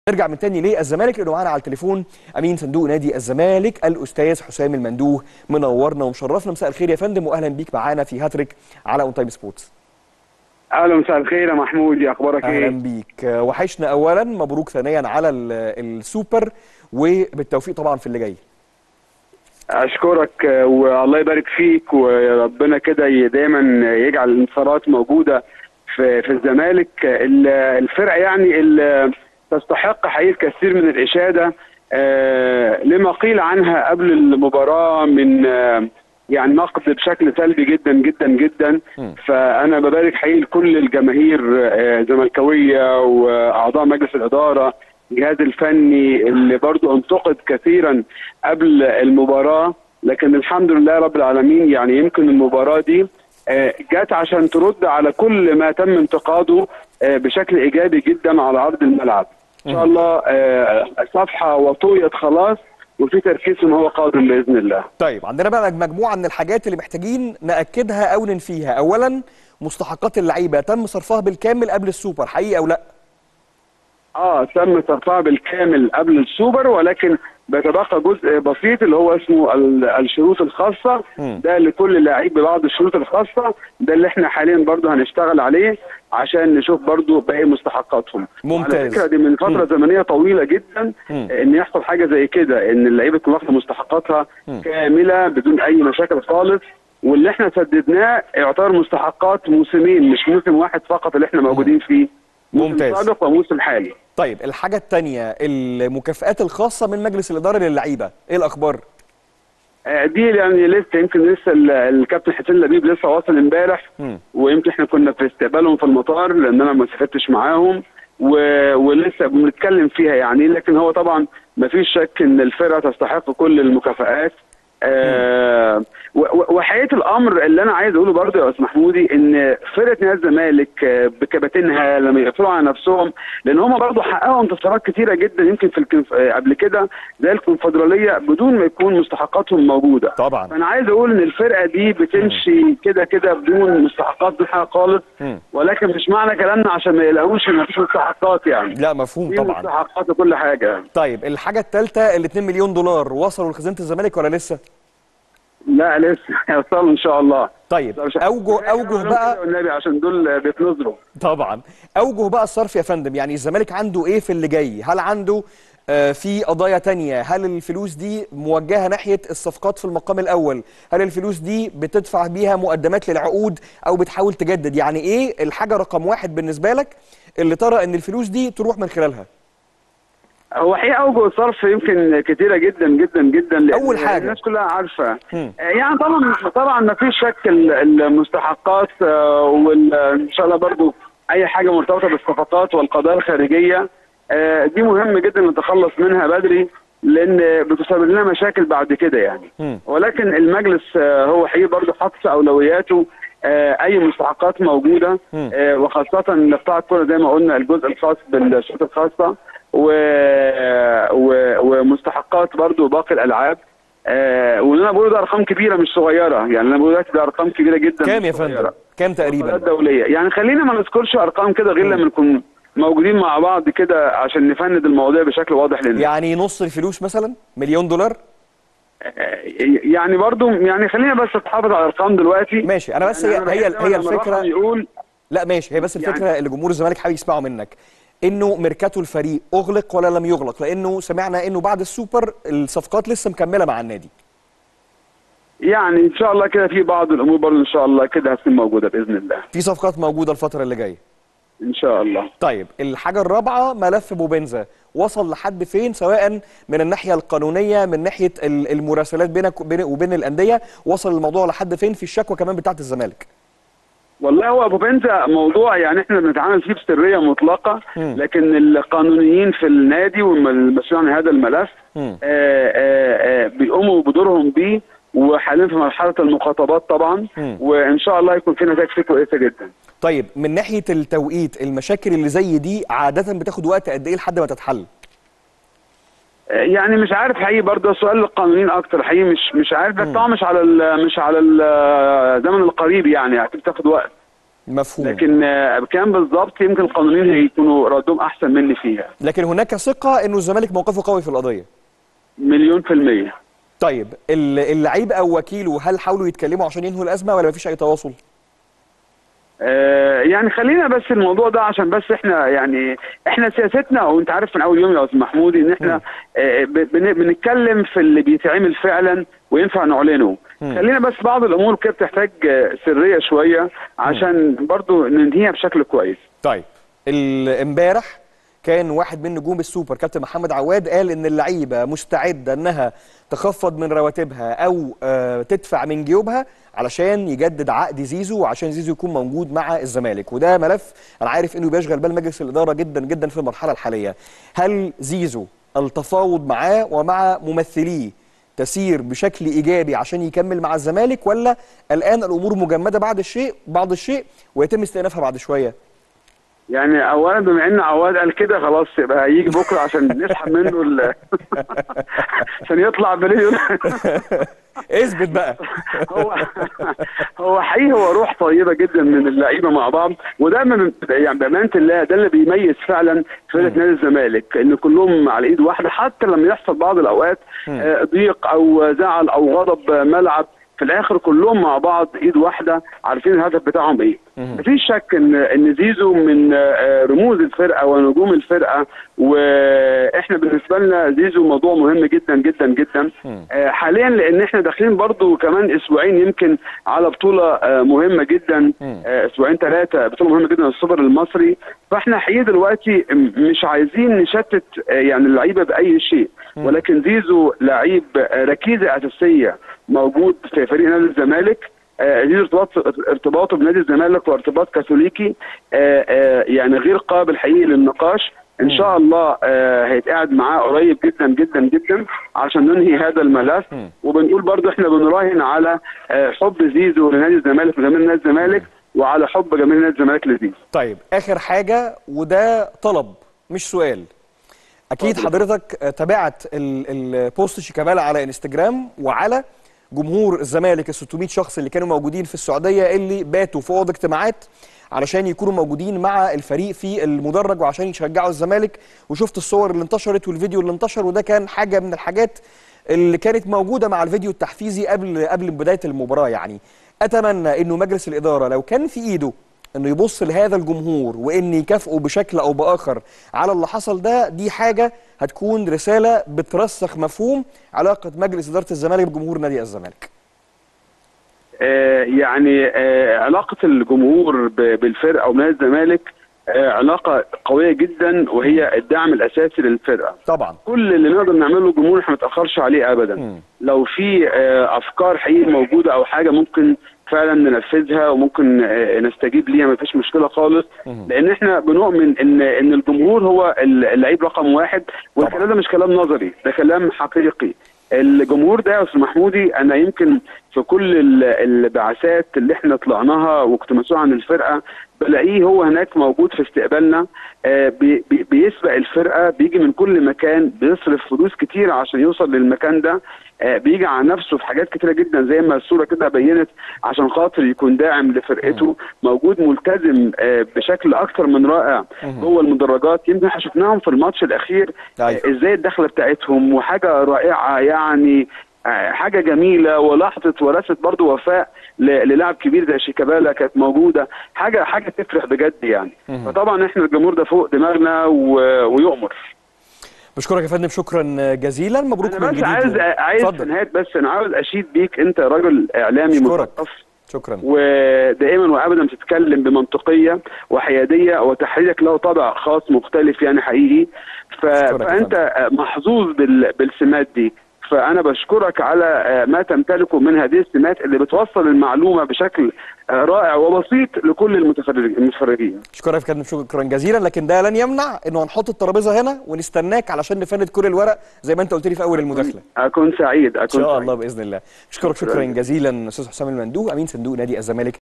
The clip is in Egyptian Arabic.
نرجع من تاني للزمالك لانه معانا على التليفون امين صندوق نادي الزمالك الاستاذ حسام المندوه منورنا ومشرفنا مساء الخير يا فندم واهلا بيك معانا في هاتريك على اون تايم سبورتس اهلا مساء الخير يا محمود يا اخبارك اهلا ايه بيك وحشنا اولا مبروك ثانيا على ال- السوبر وبالتوفيق طبعا في اللي جاي اشكرك آه، والله يبارك فيك وربنا كده ي- دايما يجعل الانتصارات موجوده في في الزمالك ال- الفرقه يعني ال- تستحق حقيقه الكثير من الاشاده آه، لما قيل عنها قبل المباراه من آه، يعني نقد بشكل سلبي جدا جدا جدا مم. فانا ببارك حقيقي لكل الجماهير آه، زملكاويه واعضاء مجلس الاداره الجهاز الفني اللي برضو انتقد كثيرا قبل المباراه لكن الحمد لله رب العالمين يعني يمكن المباراه دي آه، جت عشان ترد على كل ما تم انتقاده آه، بشكل ايجابي جدا على ارض الملعب ان شاء الله آه، صفحه وطويت خلاص وفي تركيز ان هو قادم باذن الله طيب عندنا بقى مجموعه من الحاجات اللي محتاجين ناكدها او ننفيها اولا مستحقات اللعيبه تم صرفها بالكامل قبل السوبر حقيقي او لا اه تم صرفها بالكامل قبل السوبر ولكن بيتبقى جزء بسيط اللي هو اسمه ال- الشروط الخاصة مم. ده لكل لعيب ببعض الشروط الخاصة ده اللي احنا حاليا برضو هنشتغل عليه عشان نشوف برضو باقي مستحقاتهم ممتاز. على فكرة دي من فترة مم. زمنية طويلة جدا مم. ان يحصل حاجة زي كده ان اللعيبة تكون واخدة مستحقاتها مم. كاملة بدون اي مشاكل خالص واللي احنا سددناه يعتبر مستحقات موسمين مش موسم واحد فقط اللي احنا موجودين فيه موسم ممتاز. سابق وموسم حالي طيب الحاجه الثانيه المكافئات الخاصه من مجلس الاداره للعيبه ايه الاخبار آه، دي يعني لسه يمكن لسه ال- الكابتن حسين لبيب لسه واصل امبارح مم. ويمكن احنا كنا في استقبالهم في المطار لان انا ما سافرتش معاهم و... ولسه بنتكلم فيها يعني لكن هو طبعا ما فيش شك ان الفرقه تستحق كل المكافآت آه و- و- وحقيقه الامر اللي انا عايز اقوله برضه يا استاذ محمودي ان فرقه نادي الزمالك آه، بكباتنها لما يقفلوا على نفسهم لان هم برضه حققوا انتصارات كتيره جدا يمكن في الكنف... آه، قبل كده زي الكونفدراليه بدون ما يكون مستحقاتهم موجوده طبعا فانا عايز اقول ان الفرقه دي بتمشي كده كده بدون مستحقات بدون حاجه خالص مم. ولكن مش معنى كلامنا عشان ما يلاقوش ان مفيش مستحقات يعني لا مفهوم في طبعا مستحقات وكل حاجه يعني. طيب الحاجه الثالثه ال 2 مليون دولار وصلوا لخزينه الزمالك ولا لسه لا لسه هيوصلوا ان شاء الله طيب مش- اوجه اوجه بقى والنبي عشان دول بيتنظروا طبعا اوجه بقى الصرف يا فندم يعني الزمالك عنده ايه في اللي جاي هل عنده آه، في قضايا تانية هل الفلوس دي موجهة ناحية الصفقات في المقام الأول هل الفلوس دي بتدفع بيها مقدمات للعقود أو بتحاول تجدد يعني إيه الحاجة رقم واحد بالنسبة لك اللي ترى إن الفلوس دي تروح من خلالها هو حقيقة أوجه الصرف يمكن كتيرة جدا جدا جدا لأن أول حاجة. الناس كلها عارفة مم. آه، يعني طبعا طبعا ما فيش شك ال- المستحقات وإن شاء الله برضو أي حاجة مرتبطة بالصفقات والقضايا الخارجية آه، دي مهم جدا نتخلص منها بدري لأن بتسبب لنا مشاكل بعد كده يعني مم. ولكن المجلس آه، هو حقيقي برضو حاطط في أولوياته آه، أي مستحقات موجودة مم. آه، وخاصة لقطاع الكرة زي ما قلنا الجزء الخاص بالشروط الخاصة و... و... ومستحقات برضو باقي الألعاب آه واللي انا بقوله ده ارقام كبيره مش صغيره يعني اللي انا بقوله دلوقتي ده ارقام كبيره جدا كام مش يا صغيرة. فندم كام مباريات تقريبا دوليه يعني خلينا ما نذكرش ارقام كده غير لما نكون موجودين مع بعض كده عشان نفند المواضيع بشكل واضح للناس يعني نص الفلوس مثلا مليون دولار آه، يعني برضو يعني خلينا بس نتحافظ على الارقام دلوقتي ماشي أنا بس هي يعني هي, بحس هي لما الفكرة الرقم يقول لا ماشي هي بس الفكره اللي جمهور الزمالك حابب يسمعه منك انه ميركاتو الفريق اغلق ولا لم يغلق لانه سمعنا انه بعد السوبر الصفقات لسه مكمله مع النادي يعني ان شاء الله كده في بعض الامور برضو ان شاء الله كده هتكون موجوده باذن الله في صفقات موجوده الفتره اللي جايه ان شاء الله طيب الحاجه الرابعه ملف بوبنزا وصل لحد فين سواء من الناحيه القانونيه من ناحيه ال- المراسلات بينك وبين وبين الانديه وصل الموضوع لحد فين في الشكوى كمان بتاعه الزمالك والله هو ابو بنزا موضوع يعني احنا بنتعامل فيه بسريه مطلقه مم. لكن القانونيين في النادي والمسؤولين عن هذا الملف مم. آه، آه، آه، بيقوموا بدورهم بيه وحاليا في مرحله المخاطبات طبعا مم. وان شاء الله يكون في نتائج فيه كويسه جدا طيب من ناحيه التوقيت المشاكل اللي زي دي عاده بتاخد وقت قد ايه لحد ما تتحل آه، يعني مش عارف حقيقي برضه سؤال للقانونيين اكتر حقيقي مش مش عارف بس طبعا مش على ال- مش على ال- الزمن القريب يعني اكيد بتاخد وقت مفهوم لكن آه، كان بالظبط يمكن القانونيين هيكونوا ردهم احسن مني فيها لكن هناك ثقه انه الزمالك موقفه قوي في القضيه مليون في المية طيب ال- اللعيب او وكيله هل حاولوا يتكلموا عشان ينهوا الازمه ولا مفيش اي تواصل آه، يعني خلينا بس الموضوع ده عشان بس احنا يعني احنا سياستنا وانت عارف من اول يوم يا استاذ محمود ان احنا آه، ب- بن- بنتكلم في اللي بيتعمل فعلا وينفع نعلنه خلينا بس بعض الامور كده بتحتاج آه، سريه شويه عشان برضو ننهيها بشكل كويس طيب ال- امبارح كان واحد من نجوم السوبر كابتن محمد عواد قال ان اللعيبه مستعده انها تخفض من رواتبها او آه تدفع من جيوبها علشان يجدد عقد زيزو وعشان زيزو يكون موجود مع الزمالك وده ملف انا عارف انه بيشغل بال مجلس الاداره جدا جدا في المرحله الحاليه هل زيزو التفاوض معاه ومع ممثليه تسير بشكل ايجابي عشان يكمل مع الزمالك ولا الان الامور مجمده بعد الشيء بعض الشيء ويتم استئنافها بعد شويه يعني اولا بما ان عواد قال كده خلاص يبقى هيجي بكره عشان نسحب منه ال... عشان يطلع مليون اثبت بقى هو هو حقيقي هو روح طيبه جدا من اللعيبه مع بعض وده من يعني بامانه الله ده اللي بيميز فعلا فرقه نادي الزمالك ان كلهم على ايد واحده حتى لما يحصل بعض الاوقات آه، ضيق او زعل او غضب ملعب في الاخر كلهم مع بعض ايد واحده عارفين الهدف بتاعهم ايه مفيش شك ان ان زيزو من آه، رموز الفرقه ونجوم الفرقه واحنا بالنسبه لنا زيزو موضوع مهم جدا جدا جدا آه، حاليا لان احنا داخلين برضو كمان اسبوعين يمكن على بطوله آه، مهمه جدا آه، اسبوعين ثلاثه بطوله مهمه جدا السوبر المصري فاحنا حقيقي دلوقتي م- مش عايزين نشتت آه، يعني اللعيبه باي شيء ولكن زيزو لعيب آه، ركيزه اساسيه موجود في فريق نادي الزمالك آه، زيزو ارتباط ارتباطه بنادي الزمالك وارتباط كاثوليكي آه، آه، يعني غير قابل حقيقي للنقاش ان شاء الله آه، هيتقعد معاه قريب جدا جدا جدا عشان ننهي هذا الملف وبنقول برضو احنا بنراهن على آه، حب زيزو لنادي الزمالك وجماهير نادي الزمالك وعلى حب جماهير نادي الزمالك لزيزو طيب اخر حاجه وده طلب مش سؤال اكيد اتفضل. حضرتك آه، تابعت ال- البوست شيكابالا على انستجرام وعلى جمهور الزمالك ال 600 شخص اللي كانوا موجودين في السعوديه اللي باتوا في اوض اجتماعات علشان يكونوا موجودين مع الفريق في المدرج وعشان يشجعوا الزمالك وشفت الصور اللي انتشرت والفيديو اللي انتشر وده كان حاجه من الحاجات اللي كانت موجوده مع الفيديو التحفيزي قبل قبل بدايه المباراه يعني اتمنى انه مجلس الاداره لو كان في ايده انه يبص لهذا الجمهور وان يكافئه بشكل او باخر على اللي حصل ده دي حاجه هتكون رساله بترسخ مفهوم علاقه مجلس اداره الزمالك بجمهور نادي الزمالك آه، يعني آه، علاقة الجمهور ب- بالفرقة وبنادي الزمالك آه، علاقة قوية جدا وهي الدعم الأساسي للفرقة طبعا كل اللي نقدر نعمله للجمهور احنا ما نتأخرش عليه أبدا مم. لو في آه، أفكار حقيقي موجودة أو حاجة ممكن فعلا ننفذها وممكن آه، نستجيب ليها ما فيش مشكلة خالص لأن احنا بنؤمن إن إن الجمهور هو اللعيب رقم واحد والكلام ده مش كلام نظري ده كلام حقيقي الجمهور ده يا استاذ محمودي انا يمكن في كل ال- البعثات اللي احنا طلعناها واجتماعات عن الفرقه بلاقيه هو هناك موجود في استقبالنا آه، بي- بي- بيسبق الفرقه بيجي من كل مكان بيصرف فلوس كتير عشان يوصل للمكان ده آه، بيجي على نفسه في حاجات كتيره جدا زي ما الصوره كده بينت عشان خاطر يكون داعم لفرقته موجود ملتزم آه، بشكل اكثر من رائع جوه المدرجات يمكن احنا شفناهم في الماتش الاخير آه، أيوة. ازاي الدخله بتاعتهم وحاجه رائعه يعني آه، حاجه جميله ولحظه ورثه برضو وفاء ل- للاعب كبير زي شيكابالا كانت موجوده حاجه حاجه تفرح بجد يعني فطبعا احنا الجمهور ده فوق دماغنا و- ويؤمر بشكرك يا فندم شكرا جزيلا مبروك انا من بس جديد عايز عايز في اتفضل نهايه بس انا عاوز اشيد بيك انت راجل اعلامي أشكرك. مثقف شكرا ودائما وابدا بتتكلم بمنطقيه وحياديه وتحريرك له طابع خاص مختلف يعني حقيقي ف... أشكرك يا فانت محظوظ بال... بالسمات دي فانا بشكرك على ما تمتلكه من هذه السمات اللي بتوصل المعلومه بشكل رائع وبسيط لكل المتفرج- المتفرجين شكرا يا فندم شكرا جزيلا لكن ده لن يمنع انه هنحط الترابيزه هنا ونستناك علشان نفند كل الورق زي ما انت قلت لي في اول المداخله اكون سعيد ان اكون شاء سعيد. الله باذن الله اشكرك شكرا جزيلا استاذ حسام المندوب امين صندوق نادي الزمالك